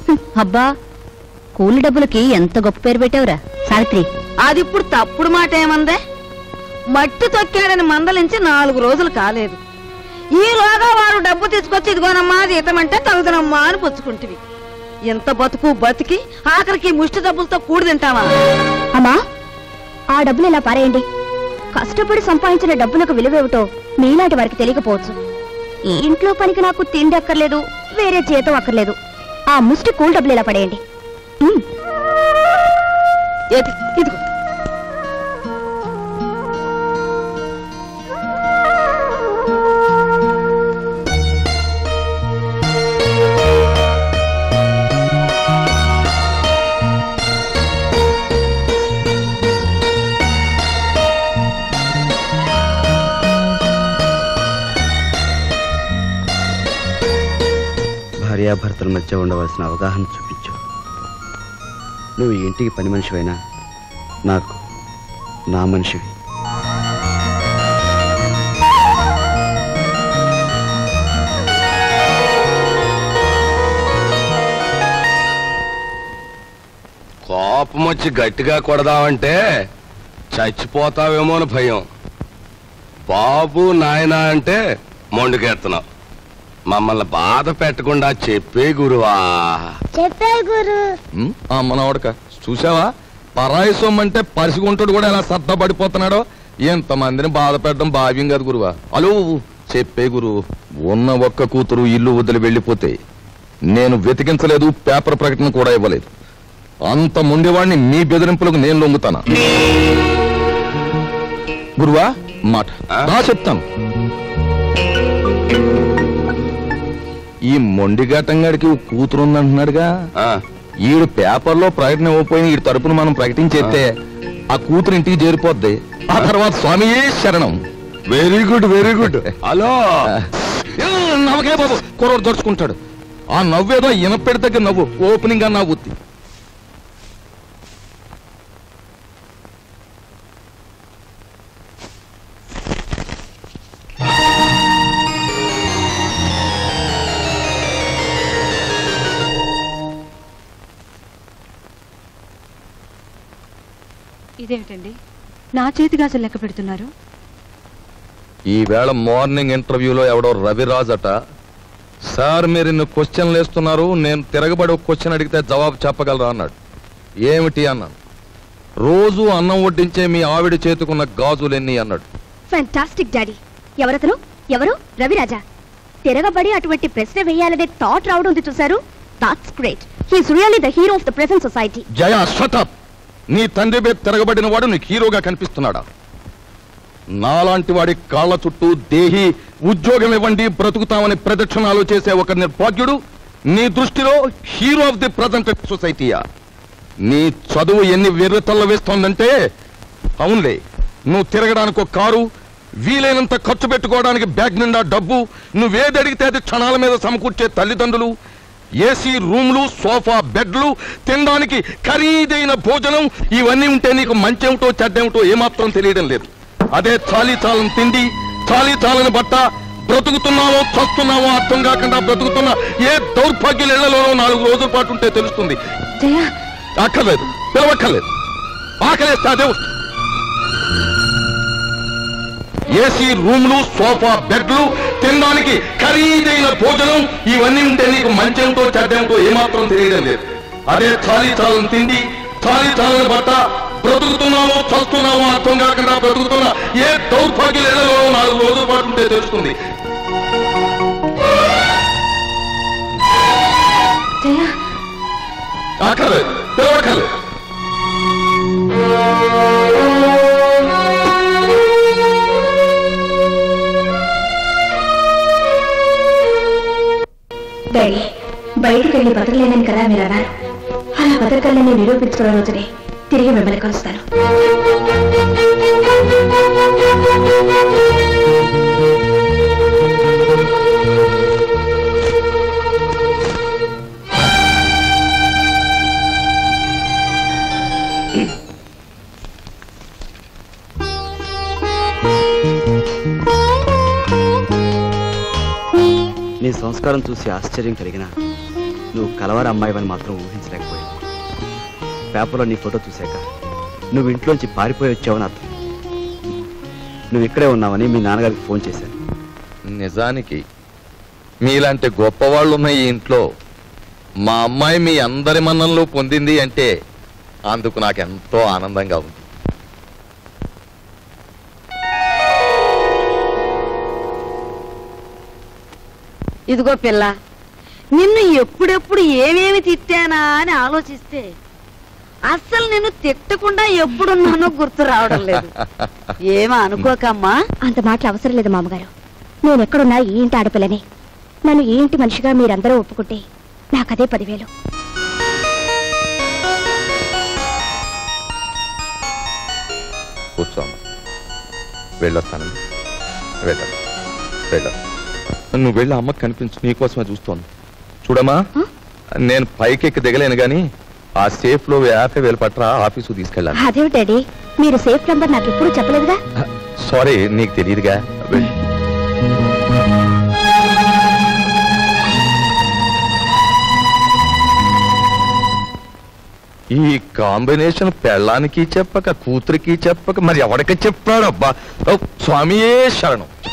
అబ్బా కూలి డబ్బులకి ఎంత గొప్ప పేరు పెట్టావురా సావిత్రి అది ఇప్పుడు తప్పుడు మాట ఏమందే మట్టి తొక్కాడని మందలించి నాలుగు రోజులు కాలేదు ఈలోగా వారు డబ్బు తీసుకొచ్చి ఇదిగోనమ్మా జీతమంటే తగుదనమ్మా అని పుచ్చుకుంటివి ఇంత బతుకు బతికి ఆఖరికి ముష్టి డబ్బులతో కూడి తింటావా అమ్మా ఆ డబ్బులు ఇలా పారేయండి కష్టపడి సంపాదించిన డబ్బులకు విలువేమిటో మీలాంటి వారికి తెలియకపోవచ్చు ఈ ఇంట్లో పనికి నాకు తిండి అక్కర్లేదు వేరే జీతం అక్కర్లేదు ఆ ముష్టి కూల్ డబ్బులు ఇలా పడేయండి ఉమ్, ఏది ఇదిగో భార్యాభర్తల మధ్య ఉండవలసిన అవగాహన చూపించు నువ్వు ఈ ఇంటికి పని మనిషివైనా నాకు నా మనిషివి కోపం వచ్చి గట్టిగా కొడదామంటే చచ్చిపోతావేమో అని భయం బాబు నాయన అంటే మొండుకెత్తనావు మమ్మల్ని బాధ పెట్టకుండా చెప్పే గురువా ఉమ్, ఆ మనవడక చూసావా పరాయి సొమ్మంటే పరిసిగుంటాడు కూడా ఎలా సత్తా పడిపోతున్నాడో ఎంతమందిని బాధ పెట్టడం భావ్యం కాదు గురువా అలో చెప్పే గురు ఉన్న ఒక్క కూతురు ఇల్లు వదిలి వెళ్ళిపోతే నేను వెతికించలేదు పేపర్ ప్రకటన కూడా ఇవ్వలేదు అంత ముండేవాడిని మీ బెదిరింపులకు నేను లొంగుతానా గురువా మాట ఆ? రా చెప్తాను ఈ మొండిఘాటంగాడికి ఓ కూతురు ఉందంటున్నాడుగా ఆ, ఈడు పేపర్లో ప్రకటన ఇవ్వకపోయిన ఈ తరపున మనం ప్రకటించేస్తే ఆ కూతురు ఇంటికి చేరిపోద్ది ఆ తర్వాత స్వామియే శరణం very good very good hello ఏ, నవ్వకే బాబు కుర్రోడు దొరుచుకుంటాడు ఆ నవ్వేదో ఇనపెడి దగ్గర నవ్వు ఓపెనింగ్ గా నవ్వుద్ది ఇదేమిటండి నా చేతి గాజులు లెక్క పెడుతున్నారు ఈ వేళ మార్నింగ్ ఇంటర్వ్యూలో ఎవడో రవిరాజ్ అట సార్ మీరు ఇన్ని క్వశ్చన్లు వేస్తున్నారు నేను తిరగబడి ఒక క్వశ్చన్ అడిగితే జవాబు చెప్పగలరా అన్నాడు ఏమిటి అన్నాను రోజు అన్నం వడ్డించే మీ ఆవిడ చేతుకున్న గాజులెన్ని అన్నాడు ఫ్యాంటాస్టిక్ డాడీ ఎవరతను ఎవరు రవిరాజా తిరగబడి అటువంటి ప్రశ్న వేయాలనే థాట్ రావడం ఉంది చూసారు that's great he's really the hero of the present society Jaya shut up నీ తండ్రి మీద తిరగబడిన వాడు నీకు హీరోగా కనిపిస్తున్నాడా నాలాంటి వాడి కాళ్ళ చుట్టూ దేహి ఉద్యోగం ఇవ్వండి బ్రతుకుతామని ప్రదక్షిణాలు చేసే ఒక నిర్భాగ్యుడు నీ దృష్టిలో హీరో ఆఫ్ ది ప్రజెంట్ సొసైటీయా నీ చదువు ఎన్ని వెర్రతల్ల వేస్తోందంటే అవునులే నువ్వు తిరగడానికి ఒక కారు వీలైనంత ఖర్చు పెట్టుకోవడానికి బ్యాగ్ నిండా డబ్బు నువ్వేది అడిగితే అది క్షణాల మీద సమకూర్చే తల్లిదండ్రులు ఏసీ రూమ్లు సోఫా బెడ్లు తినడానికి ఖరీదైన భోజనం ఇవన్నీ ఉంటే నీకు మంచేమిటో చెడ్డేమిటో ఏమాత్రం తెలియడం లేదు అదే చాలీ చాలని తిండి చాలీ చాలని బట్ట బ్రతుకుతున్నామో చస్తున్నామో అర్థం కాకుండా బ్రతుకుతున్న ఏ దౌర్భాగ్యుల ఇళ్లలోనో నాలుగు రోజుల పాటు ఉంటే తెలుస్తుంది జయ అక్కర్లేదు పిలవక్కర్లేదు ఆకలేస్తే అదే వస్తుంది ఏసీ రూమ్లు సోఫా బెడ్లు తినడానికి ఖరీదైన భోజనం ఇవన్నీ ఉంటే నీకు మంచేమిటో చెడ్డేమిటో ఏమాత్రం తెలియడం లేదు అదే చాలీ చాలని తిండి చాలీ చాలని బట్ట బ్రతుకుతున్నామో చస్తున్నామో అర్థం కాకుండా బ్రతుకుతున్న ఏ దౌర్భాగ్యుల ఇళ్లలో నాలుగు రోజుల పాటు ఉంటే తెలుస్తుంది జయ అక్కర్లేదు పిలవక్కర్లేదు డాడీ బయటికి వెళ్ళి బతకలేనని కదా మీరు అన్నారు అలా బతకలేని నిరూపించుకున్న రోజునే తిరిగి మిమ్మల్ని కలుస్తాను నీ సంస్కారం చూసి ఆశ్చర్యం కలిగిన నువ్వు కలవర అమ్మాయివని మాత్రం ఊహించలేకపోయాను పేపర్లో నీ ఫోటో చూశాక నువ్వు ఇంట్లోంచి పారిపోయి వచ్చావని అర్థం నువ్వు ఇక్కడే ఉన్నావని మీ నాన్నగారికి ఫోన్ చేశాను నిజానికి మీలాంటి గొప్పవాళ్ళు ఉన్న ఈ ఇంట్లో మా అమ్మాయి మీ అందరి మన్ననలు పొందింది అంటే అందుకు నాకు ఎంతో ఆనందంగా ఉంది ఇదిగో పిల్ల నిన్ను ఎప్పుడెప్పుడు ఏమేమి తిట్టానా అని ఆలోచిస్తే అస్సలు నిన్ను తిట్టకుండా ఎప్పుడున్నానో గుర్తు రావడం లేదు ఏమో అనుకోకమ్మా అంత మాటలు అవసరం లేదు మామగారు నేను ఎక్కడున్నా ఈ ఇంటి ఆడపిల్లని నన్ను ఈ ఇంటి మనిషిగా మీరందరూ ఒప్పుకుంటే నాకదే పదివేలు కూర్చోమ్మ వెళ్ళొస్తానండి వెళ్ళ వెళ్ళ నువ్వు వెళ్ళి అమ్మకి కనిపించు నీకోసమే చూస్తోంది చూడమ్మా ఆ? నేను పైకెక్కి దిగలేను గాని ఆ సేఫ్ లో యాభై వేలు పట్ల ఆఫీసు తీసుకెళ్ళాను అదేమిటి డాడీ మీరు సేఫ్ నంబర్ నాకు ఎప్పుడు చెప్పలేదుగా సారీ నీకు తెలియదుగా వెళ్ళు. ఈ కాంబినేషన్ పెళ్ళానికి చెప్పక కూతురికి చెప్పక మరి ఎవరికి చెప్పాడబ్బా ఓ, స్వామియే శరణం